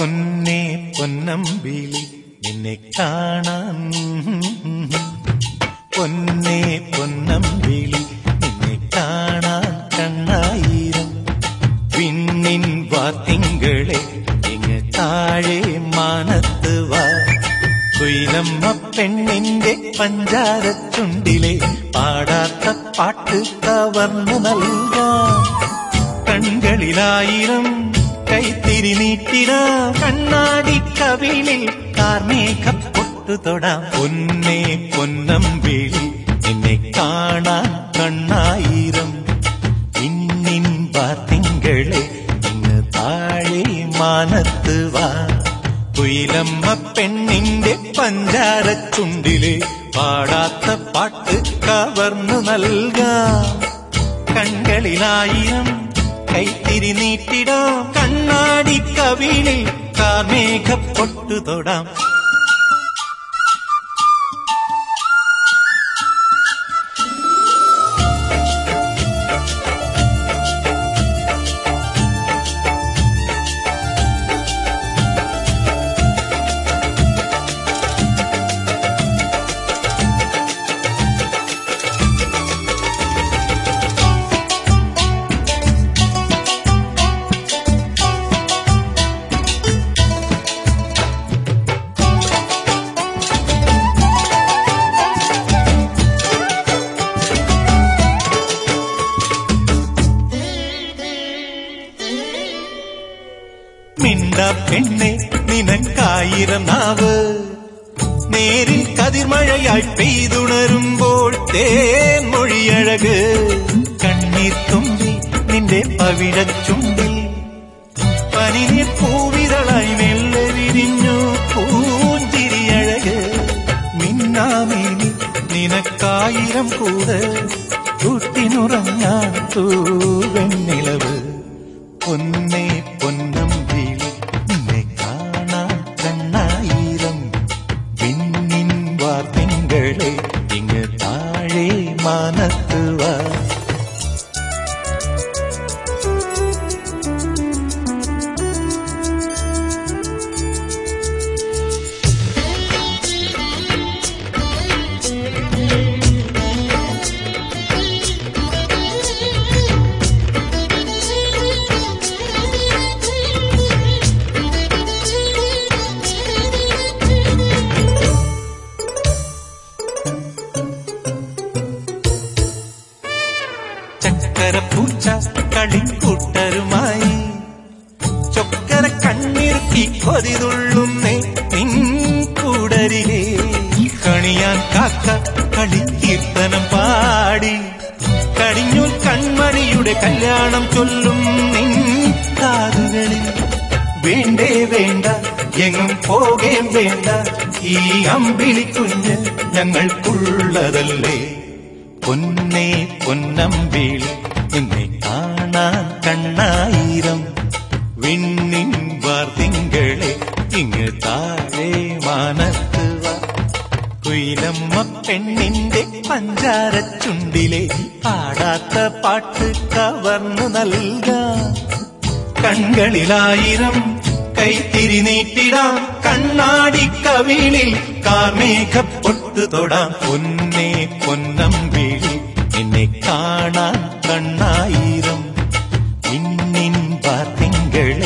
പൊന്നേ പൊന്നമ്പിളി നിന്നെ കാണാൻ പൊന്നേ പൊന്നമ്പിളി നിന്നെ കാണാൻ കണ്ണായിരം വിണ്ണിൻ വാത്തിങ്കളെ ഇങ്ങ് താഴെ മാനത്ത് വാ കുയിലമ്മ പെണ്ണിന്റെ പഞ്ചാരച്ചുണ്ടിലെ പാടാത്ത പാട്ട് കവർന്നു നൽകാം കൺകളിലായിരം കൈത്തിരി നീട്ടിടാ കണ്ണാടി കവിളിൽ കാർമേഘപ്പൊട്ടു തൊടാം പൊന്നേ പൊന്നമ്പിളി നിന്നെ കാണാൻ കണ്ണായിരം ഇന്നിൻ വാത്തിങ്കളെ ഇന്ന് താഴെ മാനത്ത് വാ കുയിലമ്മ പെണ്ണിന്റെ പഞ്ചാരച്ചുണ്ടിലെ പാടാത്ത പാട്ട് കവർന്നു നൽകാം കൺകളിലായിരം കൈത്തിരി നീട്ടിടാം കണ്ണാടി കവിളിൽ കാർമേഘപ്പൊട്ടു തൊടാം മിണ്ട പെണ്ണെ നിനക്കായിരം നാവ് നേരിൽ കതിർമഴയായി പെയ്തുണരുമ്പോൾ തേൻമൊഴിയഴക് കണ്ണീർ തുമ്പി നിന്റെ പവിഴച്ചുണ്ടിൽ പനിനീർ പൂവിതളായി മെല്ലെ വിരിഞ്ഞു പൂഞ്ചിരിയഴക് മിന്നാമേനി നിനക്കായിരം കൂട് കൂട്ടിനുറങ്ങാൻ തൂവെണ്ണിളവ് പൊന്നേ പൊന്നമ്പിളി നിന്നെ കാണാൻ കണ്ണായിരം വിണ്ണിൻ വാർത്തിങ്കളെ ഇങ്ങ് താഴെ മാനത്ത് വാ ചക്കരപ്പൂച്ച കളിക്കൂട്ടരുമായി ചൊക്കര കണ്ണിറുക്കി കൊതിതുള്ളുന്നേ നിൻ കൂടരികെ കണിയാൻ കാക്ക കളിക്കീർത്തനം പാടി കടിഞ്ഞൂൽ കൺമണിയുടെ കല്യാണം ചൊല്ലും നിൻ കാതുകളിൽ വേണ്ടേ വേണ്ട എങ്ങും പോകേം വേണ്ട ഈ അമ്പിളിക്കുഞ്ഞ് ഞങ്ങൾക്കുള്ളതല്ലേ പൊന്നേ പൊന്നമ്പിളി നിന്നെ കാണാൻ കണ്ണായിരം വിണ്ണിൻ വാർത്തിങ്കളെ ഇങ്ങ് താഴെ മാനത്ത് വാ കുയിലമ്മ പെണ്ണിന്റെ പഞ്ചാരച്ചുണ്ടിലെ പാടാത്ത പാട്ട് കവർന്നു നൽകാം കൺകളിലായിരം കൈത്തിരി നീട്ടിടാം കണ്ണാടി കവിളിൽ കാർമേഘപ്പൊട്ടു തൊടാം പൊന്നേ പൊന്നമ്പിളി നിന്നെ കാണാൻ കണ്ണായിരം ഇന്നിൻ വാർത്തിങ്കളെ